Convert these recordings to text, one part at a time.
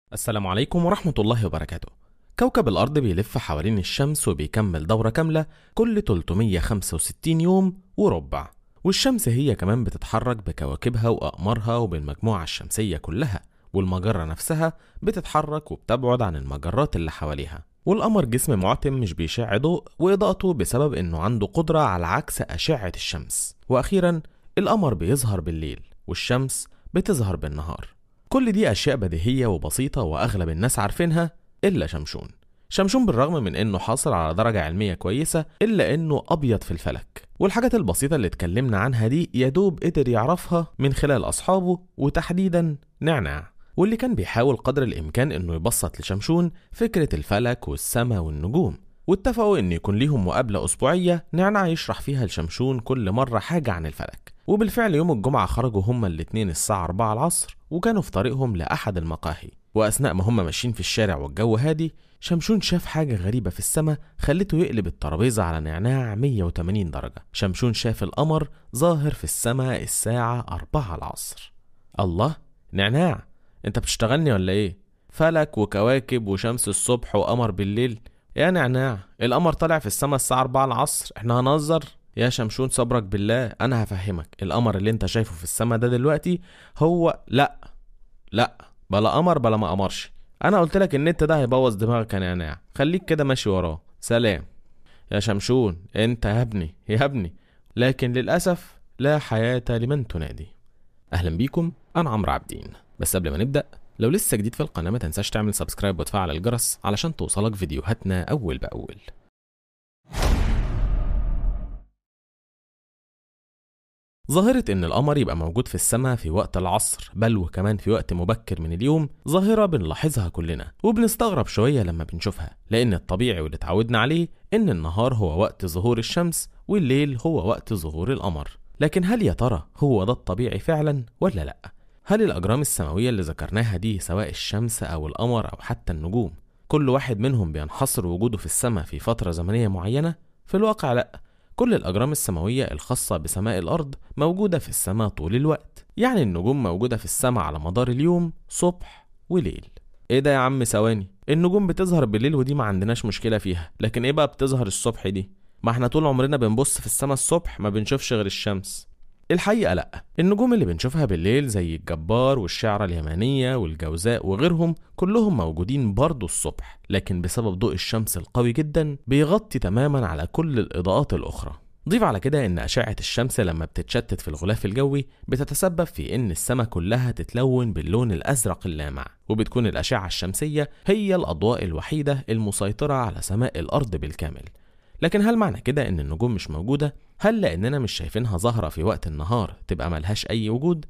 السلام عليكم ورحمة الله وبركاته كوكب الأرض بيلف حوالين الشمس وبيكمل دورة كاملة كل 365 يوم وربع والشمس هي كمان بتتحرك بكواكبها وأقمارها وبالمجموعة الشمسية كلها والمجرة نفسها بتتحرك وبتبعد عن المجرات اللي حواليها والقمر جسم معتم مش بيشع ضوء وإضاءته بسبب إنه عنده قدرة على عكس أشعة الشمس وأخيرا القمر بيظهر بالليل والشمس بتظهر بالنهار كل دي أشياء بديهية وبسيطة وأغلب الناس عارفينها إلا شمشون شمشون بالرغم من إنه حاصل على درجة علمية كويسة إلا إنه أبيض في الفلك والحاجات البسيطة اللي اتكلمنا عنها دي يدوب قدر يعرفها من خلال أصحابه وتحديدا نعناع واللي كان بيحاول قدر الإمكان إنه يبسط لشمشون فكرة الفلك والسماء والنجوم واتفقوا إن يكون ليهم مقابلة أسبوعية نعناع يشرح فيها لشمشون كل مرة حاجة عن الفلك وبالفعل يوم الجمعة خرجوا هما الاتنين الساعة 4 العصر وكانوا في طريقهم لأحد المقاهي وأثناء ما هما ماشيين في الشارع والجو هادي شمشون شاف حاجة غريبة في السماء خلته يقلب الترابيزة على نعناع 180 درجة شمشون شاف القمر ظاهر في السماء الساعة 4 العصر الله نعناع انت بتشتغلني ولا ايه فلك وكواكب وشمس الصبح وقمر بالليل يا نعناع القمر طالع في السماء الساعة 4 العصر احنا هنهزر يا شمشون صبرك بالله انا هفهمك القمر اللي انت شايفه في السماء ده دلوقتي هو لا لا بلا قمر بلا ما قمرش انا قلت لك النت ده هيبوظ دماغك يا نعناع خليك كده ماشي وراه سلام يا شمشون انت يا ابني يا ابني لكن للاسف لا حياة لمن تنادي اهلا بيكم انا عمرو عابدين بس قبل ما نبدا لو لسه جديد في القناه ما تنساش تعمل سبسكرايب وتفعل الجرس علشان توصلك فيديوهاتنا اول باول ظاهرة إن القمر يبقى موجود في السماء في وقت العصر بل وكمان في وقت مبكر من اليوم ظاهرة بنلاحظها كلنا وبنستغرب شوية لما بنشوفها لأن الطبيعي واللي اتعودنا عليه إن النهار هو وقت ظهور الشمس والليل هو وقت ظهور القمر لكن هل يا ترى هو ده الطبيعي فعلا ولا لأ؟ هل الأجرام السماوية اللي ذكرناها دي سواء الشمس أو القمر أو حتى النجوم كل واحد منهم بينحصر وجوده في السماء في فترة زمنية معينة؟ في الواقع لأ كل الأجرام السماوية الخاصة بسماء الأرض موجودة في السماء طول الوقت يعني النجوم موجودة في السماء على مدار اليوم صبح وليل ايه ده يا عم ثواني النجوم بتظهر بالليل ودي ما عندناش مشكلة فيها لكن ايه بقى بتظهر الصبح دي ما احنا طول عمرنا بنبص في السماء الصبح ما بنشوفش غير الشمس الحقيقة لأ النجوم اللي بنشوفها بالليل زي الجبار والشعرة اليمانية والجوزاء وغيرهم كلهم موجودين برضه الصبح لكن بسبب ضوء الشمس القوي جدا بيغطي تماما على كل الإضاءات الأخرى ضيف على كده ان اشعه الشمس لما بتتشتت في الغلاف الجوي بتتسبب في ان السماء كلها تتلون باللون الازرق اللامع وبتكون الاشعه الشمسيه هي الاضواء الوحيده المسيطره على سماء الارض بالكامل لكن هل معنى كده ان النجوم مش موجوده هل لاننا مش شايفينها ظاهره في وقت النهار تبقى ملهاش اي وجود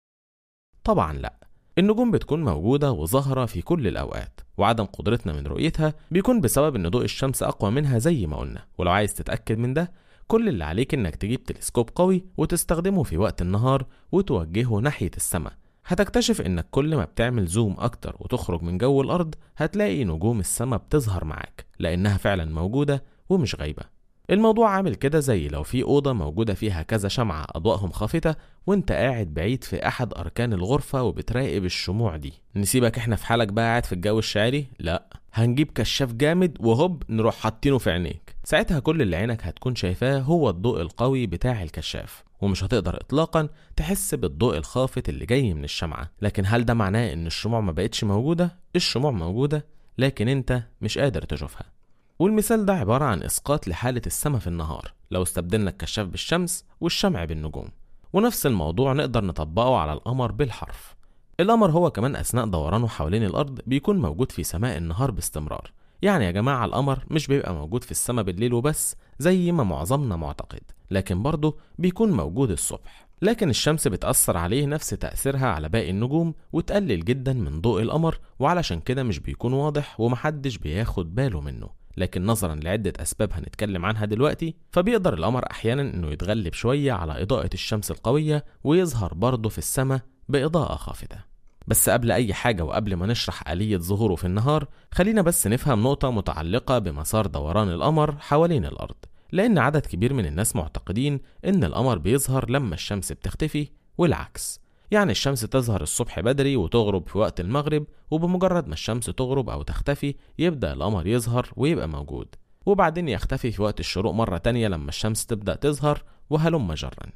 طبعا لا النجوم بتكون موجودة وظاهرة في كل الأوقات وعدم قدرتنا من رؤيتها بيكون بسبب إن ضوء الشمس أقوى منها زي ما قلنا ولو عايز تتأكد من ده كل اللي عليك إنك تجيب تلسكوب قوي وتستخدمه في وقت النهار وتوجهه ناحية السماء هتكتشف إنك كل ما بتعمل زوم أكتر وتخرج من جو الأرض هتلاقي نجوم السماء بتظهر معاك لأنها فعلا موجودة ومش غايبة الموضوع عامل كده زي لو في أوضة موجودة فيها كذا شمعة أضواءهم خافتة وانت قاعد بعيد في أحد أركان الغرفة وبتراقب الشموع دي نسيبك احنا في حالك بقى قاعد في الجو الشعري لا هنجيب كشاف جامد وهوب نروح حاطينه في عينيك ساعتها كل اللي عينك هتكون شايفاه هو الضوء القوي بتاع الكشاف ومش هتقدر اطلاقا تحس بالضوء الخافت اللي جاي من الشمعة لكن هل ده معناه ان الشموع ما بقتش موجودة الشموع موجودة لكن انت مش قادر تشوفها والمثال ده عبارة عن إسقاط لحالة السماء في النهار لو استبدلنا الكشاف بالشمس والشمع بالنجوم ونفس الموضوع نقدر نطبقه على القمر بالحرف القمر هو كمان أثناء دورانه حوالين الأرض بيكون موجود في سماء النهار باستمرار يعني يا جماعة القمر مش بيبقى موجود في السماء بالليل وبس زي ما معظمنا معتقد لكن برضه بيكون موجود الصبح لكن الشمس بتأثر عليه نفس تأثيرها على باقي النجوم وتقلل جدا من ضوء القمر وعلشان كده مش بيكون واضح ومحدش بياخد باله منه لكن نظرا لعدة أسباب هنتكلم عنها دلوقتي فبيقدر القمر أحيانا إنه يتغلب شوية على إضاءة الشمس القوية ويظهر برضه في السماء بإضاءة خافتة بس قبل أي حاجة وقبل ما نشرح آلية ظهوره في النهار خلينا بس نفهم نقطة متعلقة بمسار دوران القمر حوالين الأرض لأن عدد كبير من الناس معتقدين إن القمر بيظهر لما الشمس بتختفي والعكس يعني الشمس تظهر الصبح بدري وتغرب في وقت المغرب وبمجرد ما الشمس تغرب أو تختفي يبدأ القمر يظهر ويبقى موجود وبعدين يختفي في وقت الشروق مرة تانية لما الشمس تبدأ تظهر وهلم جرا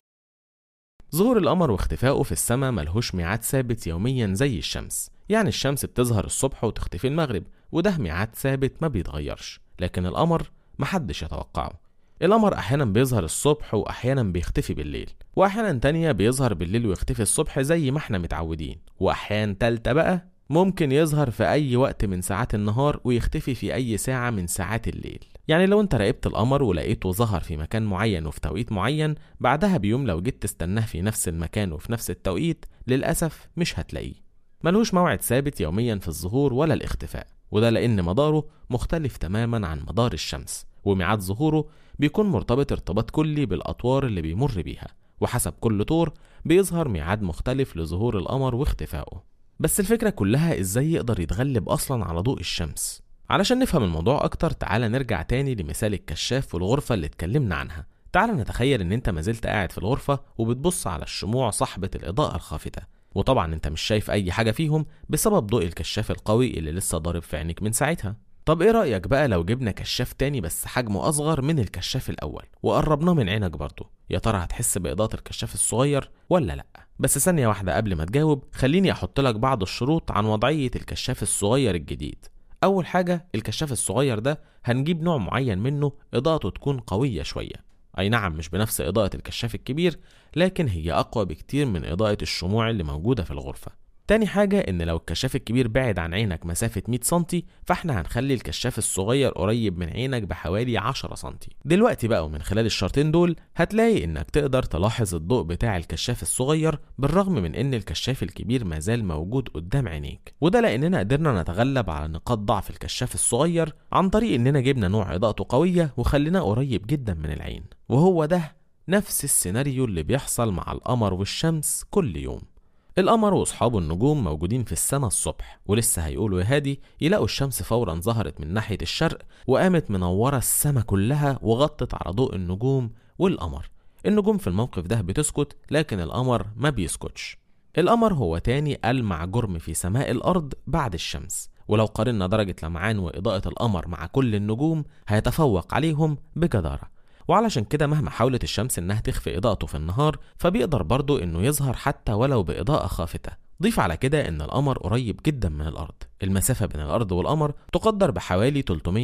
ظهور القمر واختفائه في السماء ملهوش ميعاد ثابت يوميا زي الشمس يعني الشمس بتظهر الصبح وتختفي المغرب وده ميعاد ثابت ما بيتغيرش لكن القمر محدش يتوقعه القمر أحيانا بيظهر الصبح وأحيانا بيختفي بالليل وأحيانا تانية بيظهر بالليل ويختفي الصبح زي ما احنا متعودين وأحيان تالتة بقى ممكن يظهر في أي وقت من ساعات النهار ويختفي في أي ساعة من ساعات الليل يعني لو انت راقبت القمر ولقيته ظهر في مكان معين وفي توقيت معين بعدها بيوم لو جيت تستناه في نفس المكان وفي نفس التوقيت للأسف مش هتلاقيه ملهوش موعد ثابت يوميا في الظهور ولا الاختفاء وده لأن مداره مختلف تماما عن مدار الشمس وميعاد ظهوره بيكون مرتبط ارتباط كلي بالأطوار اللي بيمر بيها وحسب كل طور بيظهر ميعاد مختلف لظهور القمر واختفائه بس الفكرة كلها ازاي يقدر يتغلب أصلا على ضوء الشمس علشان نفهم الموضوع أكتر تعالى نرجع تاني لمثال الكشاف والغرفة اللي اتكلمنا عنها تعالى نتخيل ان انت ما زلت قاعد في الغرفة وبتبص على الشموع صاحبة الإضاءة الخافتة وطبعا انت مش شايف اي حاجة فيهم بسبب ضوء الكشاف القوي اللي لسه ضارب في عينيك من ساعتها طب ايه رأيك بقى لو جبنا كشاف تاني بس حجمه أصغر من الكشاف الأول وقربناه من عينك برضه يا ترى هتحس بإضاءة الكشاف الصغير ولا لأ بس ثانية واحدة قبل ما تجاوب خليني أحط لك بعض الشروط عن وضعية الكشاف الصغير الجديد أول حاجة الكشاف الصغير ده هنجيب نوع معين منه إضاءته تكون قوية شوية أي نعم مش بنفس إضاءة الكشاف الكبير لكن هي أقوى بكتير من إضاءة الشموع اللي موجودة في الغرفة تاني حاجة إن لو الكشاف الكبير بعد عن عينك مسافة 100 سنتي فإحنا هنخلي الكشاف الصغير قريب من عينك بحوالي 10 سنتي دلوقتي بقى ومن خلال الشرطين دول هتلاقي إنك تقدر تلاحظ الضوء بتاع الكشاف الصغير بالرغم من إن الكشاف الكبير مازال موجود قدام عينيك وده لأننا قدرنا نتغلب على نقاط ضعف الكشاف الصغير عن طريق إننا جبنا نوع إضاءته قوية وخليناه قريب جدا من العين وهو ده نفس السيناريو اللي بيحصل مع القمر والشمس كل يوم القمر واصحابه النجوم موجودين في السماء الصبح ولسه هيقولوا يا هادي يلاقوا الشمس فورا ظهرت من ناحية الشرق وقامت منورة السماء كلها وغطت على ضوء النجوم والقمر النجوم في الموقف ده بتسكت لكن القمر ما بيسكتش القمر هو تاني ألمع جرم في سماء الأرض بعد الشمس ولو قارنا درجة لمعان وإضاءة القمر مع كل النجوم هيتفوق عليهم بجدارة وعلشان كده مهما حاولت الشمس انها تخفي اضاءته في النهار فبيقدر برضه انه يظهر حتى ولو باضاءة خافتة ضيف على كده ان القمر قريب جدا من الارض المسافة بين الارض والقمر تقدر بحوالي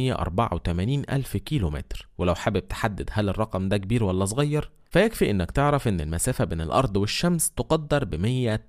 384 الف كيلو متر ولو حابب تحدد هل الرقم ده كبير ولا صغير فيكفي انك تعرف ان المسافة بين الارض والشمس تقدر ب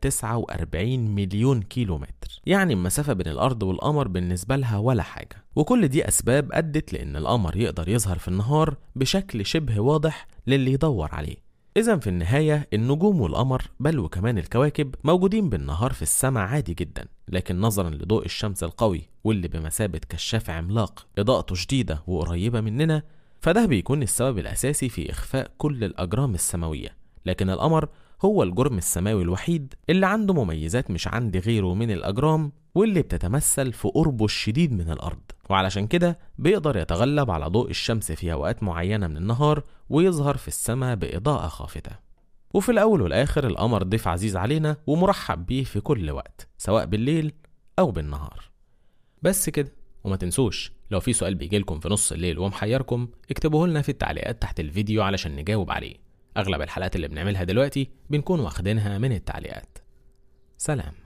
149 مليون كيلو متر يعني المسافة بين الارض والقمر بالنسبة لها ولا حاجة وكل دي اسباب ادت لان القمر يقدر يظهر في النهار بشكل شبه واضح للي يدور عليه إذا في النهاية النجوم والقمر بل وكمان الكواكب موجودين بالنهار في السماء عادي جدا لكن نظرا لضوء الشمس القوي واللي بمثابة كشاف عملاق إضاءته شديدة وقريبة مننا فده بيكون السبب الأساسي في إخفاء كل الأجرام السماوية لكن القمر هو الجرم السماوي الوحيد اللي عنده مميزات مش عند غيره من الأجرام واللي بتتمثل في قربه الشديد من الأرض وعلشان كده بيقدر يتغلب على ضوء الشمس في أوقات معينة من النهار ويظهر في السماء بإضاءة خافتة وفي الأول والآخر القمر ضيف عزيز علينا ومرحب بيه في كل وقت سواء بالليل أو بالنهار بس كده وما تنسوش لو في سؤال بيجيلكم في نص الليل ومحيركم اكتبوه لنا في التعليقات تحت الفيديو علشان نجاوب عليه أغلب الحلقات اللي بنعملها دلوقتي بنكون واخدينها من التعليقات سلام